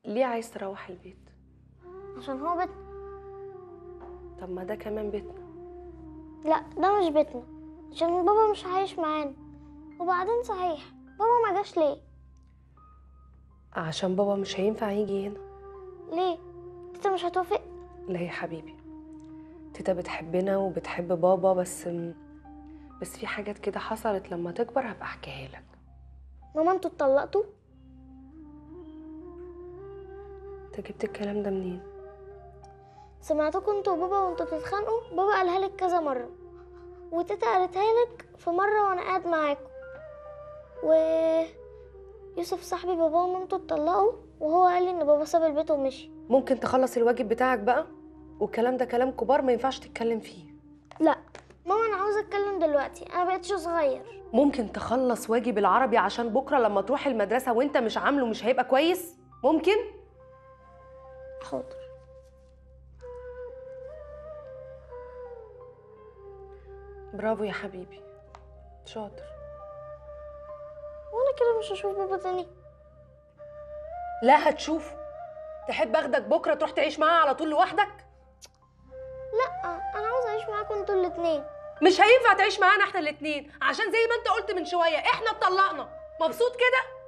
ليه عايز تروح البيت عشان هو بيت طب ما ده كمان بيتنا لا ده مش بيتنا عشان بابا مش عايش معانا وبعدين صحيح بابا ما جاش ليه عشان بابا مش هينفع يجي هنا ليه انت مش هتوافق لا يا حبيبي تيتا بتحبنا وبتحب بابا بس بس في حاجات كده حصلت لما تكبر هبقى احكيها لك ماما انتوا اتطلقتوا انت جبت الكلام ده منين سمعتكم انتوا وبابا وانتوا بتتخانقوا بابا قالها لك كذا مره وتيتا قالتها لك في مره وانا قاعد معاكم و يوسف صاحبي بابا ومامته اتطلقوا وهو قال لي ان بابا ساب البيت ومشي ممكن تخلص الواجب بتاعك بقى والكلام ده كلام كبار ما ينفعش تتكلم فيه لا ماما انا عاوزه اتكلم دلوقتي انا بقيتش صغير ممكن تخلص واجب العربي عشان بكره لما تروح المدرسه وانت مش عامله مش هيبقى كويس ممكن حاضر برافو يا حبيبي شاطر وانا كده مش هشوف بابا تاني لا هتشوفه تحب اخدك بكره تروح تعيش معاه على طول لوحدك لا انا عاوزه اعيش معاكم انتوا الاتنين مش هينفع تعيش معانا احنا الاتنين عشان زي ما انت قلت من شويه احنا اتطلقنا مبسوط كده